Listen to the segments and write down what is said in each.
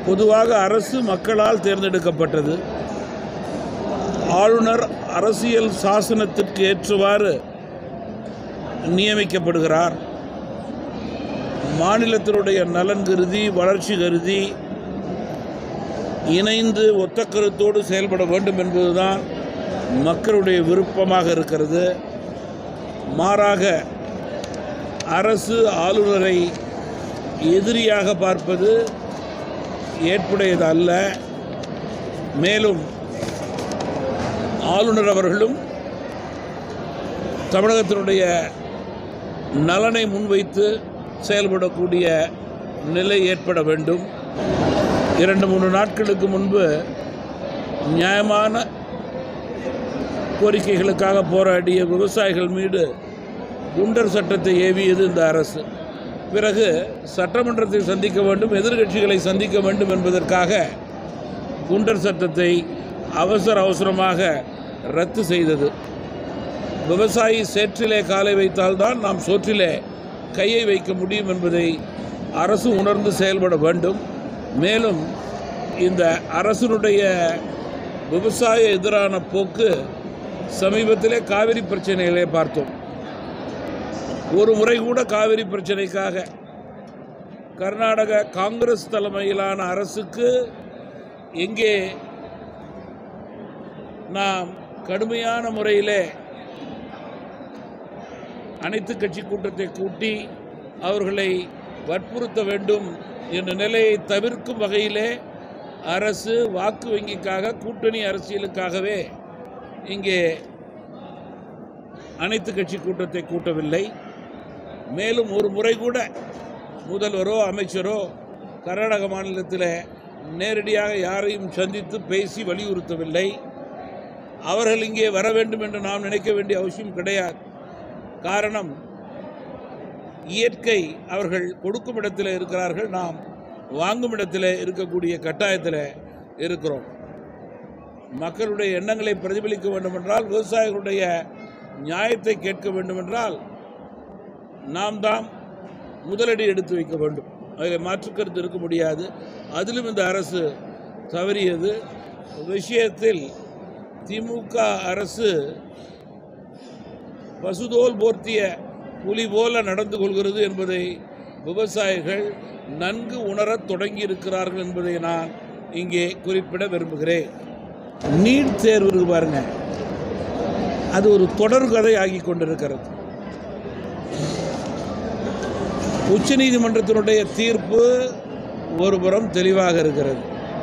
பொதுவாக அரசு மக்களால் தேர்ந்தெடுக்கப்பட்டது ஆளுநர் அரசியல் சாசனத்திற்கு ஏற்றவாறு நியமிக்கப்படுகிறார் மாநிலத்தினுடைய நலன் கருதி வளர்ச்சி கருதி இணைந்து ஒத்த கருத்தோடு செயல்பட வேண்டும் என்பதுதான் மக்களுடைய விருப்பமாக இருக்கிறது மாறாக அரசு ஆளுநரை எதிரியாக பார்ப்பது ஏற்புடையது அல்ல மேலும் ஆளுநர் அவர்களும் தமிழகத்தினுடைய நலனை முன்வைத்து செயல்படக்கூடிய நிலை ஏற்பட வேண்டும் இரண்டு மூணு நாட்களுக்கு முன்பு நியாயமான கோரிக்கைகளுக்காக போராடிய விவசாயிகள் மீது குண்டர் சட்டத்தை ஏவியது இந்த அரசு பிறகு சட்டமன்றத்தை சந்திக்க வேண்டும் எதிர்க்கட்சிகளை சந்திக்க வேண்டும் என்பதற்காக குண்டர் சட்டத்தை அவசர அவசரமாக ரத்து செய்தது விவசாயி சேற்றிலே காலை வைத்தால்தான் நாம் சோற்றிலே கையை வைக்க முடியும் என்பதை அரசு உணர்ந்து செயல்பட வேண்டும் மேலும் இந்த அரசினுடைய விவசாய எதிரான போக்கு சமீபத்திலே காவிரி பிரச்சனைகளை பார்த்தோம் ஒரு முறை கூட காவிரி பிரச்சனைக்காக கர்நாடக காங்கிரஸ் தலைமையிலான அரசுக்கு எங்கே நாம் கடுமையான முறையிலே அனைத்து கட்சி கூட்டத்தை கூட்டி அவர்களை வற்புறுத்த வேண்டும் என்ற நிலையை தவிர்க்கும் வகையிலே அரசு வாக்கு வங்கிக்காக கூட்டணி அரசியலுக்காகவே இங்கே அனைத்து கட்சி கூட்டத்தை கூட்டவில்லை மேலும் ஒரு முறை கூட முதல்வரோ அமைச்சரோ கர்நாடக மாநிலத்தில் நேரடியாக யாரையும் சந்தித்து பேசி வலியுறுத்தவில்லை அவர்கள் இங்கே வர வேண்டும் என்று நாம் நினைக்க வேண்டிய அவசியம் கிடையாது காரணம் இயற்கை அவர்கள் கொடுக்கும் இடத்தில் இருக்கிறார்கள் நாம் வாங்கும் இடத்தில் இருக்கக்கூடிய கட்டாயத்தில் இருக்கிறோம் மக்களுடைய எண்ணங்களை பிரதிபலிக்க வேண்டுமென்றால் விவசாயிகளுடைய நியாயத்தை கேட்க வேண்டுமென்றால் நாம் தான் முதலடி எடுத்து வைக்க வேண்டும் அதில் மாற்றுக்கருத்து இருக்க முடியாது அதிலும் இந்த அரசு தவறியது விஷயத்தில் திமுக அரசு பசுதோல் போர்த்திய புலி போல நடந்து கொள்கிறது என்பதை விவசாயிகள் நன்கு உணரத் தொடங்கி இருக்கிறார்கள் என்பதை நான் இங்கே குறிப்பிட விரும்புகிறேன் நீட் தேர்வு இருக்கு பாருங்க அது ஒரு தொடர் கதை ஆகி கொண்டிருக்கிறது உச்சநீதிமன்றத்தினுடைய தீர்ப்பு ஒருபுறம் தெளிவாக இருக்கிறது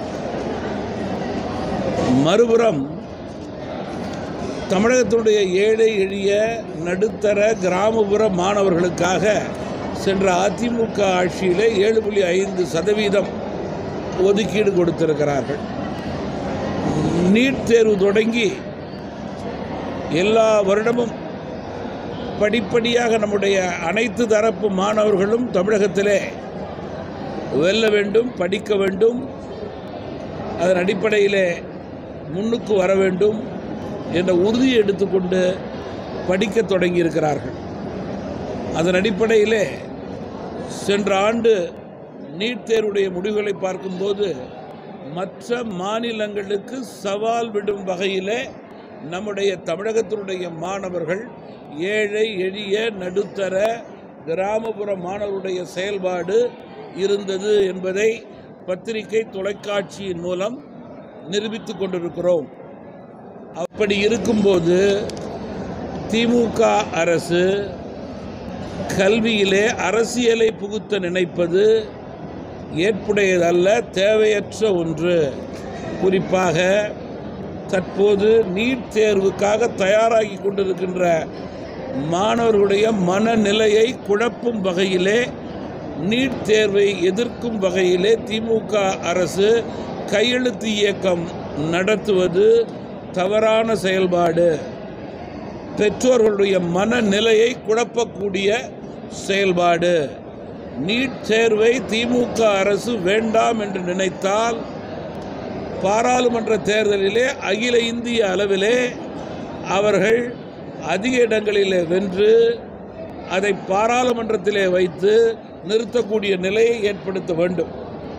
மறுபுறம் தமிழகத்தினுடைய ஏழை எளிய நடுத்தர கிராமப்புற மாணவர்களுக்காக சென்ற அதிமுக ஆட்சியிலே ஏழு புள்ளி ஐந்து சதவீதம் ஒதுக்கீடு கொடுத்திருக்கிறார்கள் நீட் தேர்வு தொடங்கி எல்லா வருடமும் படிப்படியாக நம்முடைய அனைத்து தரப்பு மாணவர்களும் தமிழகத்திலே வெல்ல வேண்டும் படிக்க வேண்டும் அதன் அடிப்படையிலே முன்னுக்கு வர வேண்டும் என்ற உறுதியை எடுத்துக்கொண்டு படிக்க தொடங்கியிருக்கிறார்கள் அதன் அடிப்படையிலே சென்ற ஆண்டு நீட் தேர்வுடைய முடிவுகளை பார்க்கும்போது மற்ற மாநிலங்களுக்கு சவால் விடும் வகையிலே நம்முடைய தமிழகத்தினுடைய மாணவர்கள் ஏழை எளிய நடுத்தர கிராமப்புற மாணவருடைய செயல்பாடு இருந்தது என்பதை பத்திரிகை தொலைக்காட்சியின் மூலம் நிரூபித்துக் கொண்டிருக்கிறோம் அப்படி இருக்கும்போது திமுக அரசு கல்வியிலே அரசியலை புகுத்த நினைப்பது ஏற்புடையதல்ல தேவையற்ற ஒன்று குறிப்பாக தற்போது நீட் தேர்வுக்காக தயாராகி கொண்டிருக்கின்ற மாணவர்களுடைய மனநிலையை குழப்பும் வகையிலே நீட் தேர்வை எதிர்க்கும் வகையிலே திமுக அரசு கையெழுத்து இயக்கம் நடத்துவது தவறான செயல்பாடு பெற்றோர்களுடைய மனநிலையை குழப்பக்கூடிய செயல்பாடு நீட் தேர்வை திமுக அரசு வேண்டாம் என்று நினைத்தால் பாராளுமன்ற தேர்தலிலே அகில இந்திய அளவிலே அவர்கள் அதிக இடங்களிலே வென்று அதை பாராளுமன்றத்திலே வைத்து நிறுத்தக்கூடிய நிலையை ஏற்படுத்த வேண்டும்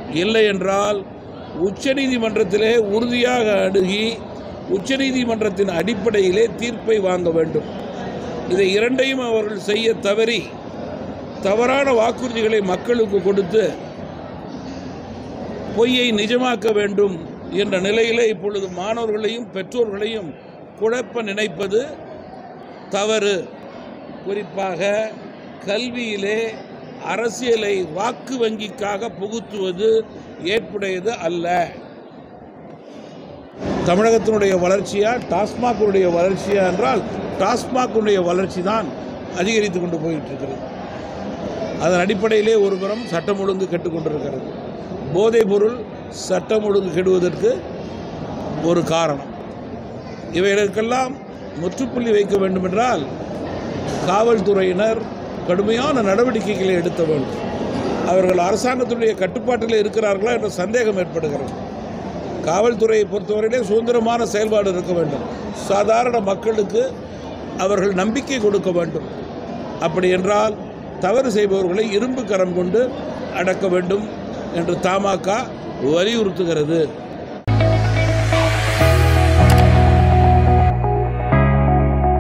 இல்லை என்றால் உச்சநீதிமன்றத்திலே உறுதியாக அணுகி உச்சநீதிமன்றத்தின் அடிப்படையிலே தீர்ப்பை வாங்க வேண்டும் இதை இரண்டையும் அவர்கள் செய்ய தவறி தவறான வாக்குறுதிகளை மக்களுக்கு கொடுத்து பொய்யை நிஜமாக்க வேண்டும் என்ற நிலையிலே இப்பொழுது மாணவர்களையும் பெற்றோர்களையும் குழப்ப நினைப்பது தவறு குறிப்பாக கல்வியிலே அரசியலை வாக்கு வங்கிக்காக புகுத்துவது ஏற்புடையது அல்ல தமிழகத்தினுடைய வளர்ச்சியா டாஸ்மாகுடைய வளர்ச்சியா என்றால் டாஸ்மாகுடைய வளர்ச்சி தான் அதிகரித்து கொண்டு போயிட்டு இருக்கிறது அதன் அடிப்படையிலே ஒருபுறம் சட்டம் ஒழுங்கு கெட்டுக்கொண்டிருக்கிறது போதைப் பொருள் சட்டம் ஒழுங்கு கெடுவதற்கு ஒரு காரணம் இவைகளுக்கெல்லாம் முற்றுப்புள்ளி வைக்க வேண்டுமென்றால் காவல்துறையினர் கடுமையான நடவடிக்கைகளை எடுக்க வேண்டும் அவர்கள் அரசாங்கத்துடைய கட்டுப்பாட்டில் இருக்கிறார்களா என்ற சந்தேகம் ஏற்படுகிறது காவல்துறையை பொறுத்தவரையிலே சுதந்திரமான செயல்பாடு இருக்க வேண்டும் சாதாரண மக்களுக்கு அவர்கள் நம்பிக்கை கொடுக்க வேண்டும் அப்படி என்றால் தவறு செய்பவர்களை இரும்பு கரம் கொண்டு அடக்க வேண்டும் என்று தமாக வலியுறுத்துகிறது